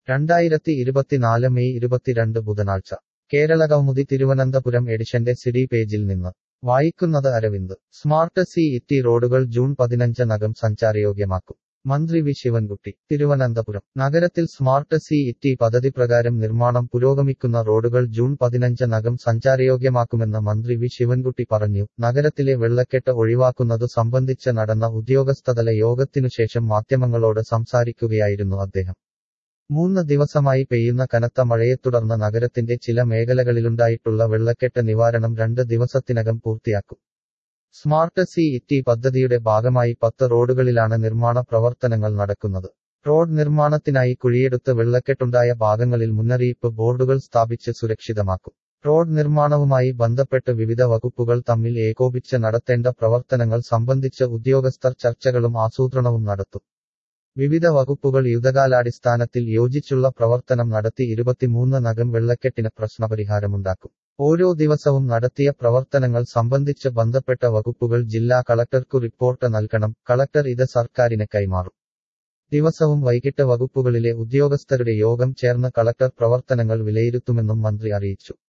രണ്ടായിരത്തി ഇരുപത്തിനാല് മെയ് ഇരുപത്തിരണ്ട് ബുധനാഴ്ച കേരള കൗമുദി തിരുവനന്തപുരം എഡിഷന്റെ സിഡി പേജിൽ നിന്ന് വായിക്കുന്നത് അരവിന്ദ് സ്മാർട്ട് സി ഇറ്റി റോഡുകൾ ജൂൺ പതിനഞ്ചിനകം സഞ്ചാരയോഗ്യമാക്കും മന്ത്രി വി ശിവൻകുട്ടി തിരുവനന്തപുരം നഗരത്തിൽ സ്മാർട്ട് സി ഇറ്റി പദ്ധതി പ്രകാരം നിർമ്മാണം പുരോഗമിക്കുന്ന റോഡുകൾ ജൂൺ പതിനഞ്ചിനകം സഞ്ചാരയോഗ്യമാക്കുമെന്ന് മന്ത്രി വി ശിവൻകുട്ടി പറഞ്ഞു നഗരത്തിലെ വെള്ളക്കെട്ട് ഒഴിവാക്കുന്നതു സംബന്ധിച്ച് നടന്ന ഉദ്യോഗസ്ഥതല യോഗത്തിനുശേഷം മാധ്യമങ്ങളോട് സംസാരിക്കുകയായിരുന്നു അദ്ദേഹം മൂന്ന് ദിവസമായി പെയ്യുന്ന കനത്ത മഴയെ തുടർന്ന് നഗരത്തിന്റെ ചില മേഖലകളിലുണ്ടായിട്ടുള്ള വെള്ളക്കെട്ട് നിവാരണം രണ്ട് ദിവസത്തിനകം പൂർത്തിയാക്കും സ്മാർട്ട് സി ഇറ്റി പദ്ധതിയുടെ ഭാഗമായി പത്ത് റോഡുകളിലാണ് നിർമ്മാണ പ്രവർത്തനങ്ങൾ നടക്കുന്നത് റോഡ് നിർമ്മാണത്തിനായി കുഴിയെടുത്ത് വെള്ളക്കെട്ടുണ്ടായ ഭാഗങ്ങളിൽ മുന്നറിയിപ്പ് ബോർഡുകൾ സ്ഥാപിച്ച് സുരക്ഷിതമാക്കും റോഡ് നിർമ്മാണവുമായി ബന്ധപ്പെട്ട് വിവിധ വകുപ്പുകൾ തമ്മിൽ ഏകോപിച്ച് നടത്തേണ്ട പ്രവർത്തനങ്ങൾ സംബന്ധിച്ച് ഉദ്യോഗസ്ഥർ ചർച്ചകളും ആസൂത്രണവും നടത്തും വിവിധ വകുപ്പുകൾ യുദ്ധകാലാടിസ്ഥാനത്തിൽ യോജിച്ചുള്ള പ്രവർത്തനം നടത്തി ഇരുപത്തിമൂന്ന് നകം വെള്ളക്കെട്ടിന് പ്രശ്നപരിഹാരമുണ്ടാക്കും ഓരോ ദിവസവും നടത്തിയ പ്രവർത്തനങ്ങൾ സംബന്ധിച്ച് ബന്ധപ്പെട്ട വകുപ്പുകൾ ജില്ലാ കളക്ടർക്കു റിപ്പോർട്ട് നൽകണം കളക്ടർ ഇത് സർക്കാരിന് കൈമാറും ദിവസവും വൈകിട്ട് വകുപ്പുകളിലെ ഉദ്യോഗസ്ഥരുടെ യോഗം ചേർന്ന് കളക്ടർ പ്രവർത്തനങ്ങൾ വിലയിരുത്തുമെന്നും മന്ത്രി അറിയിച്ചു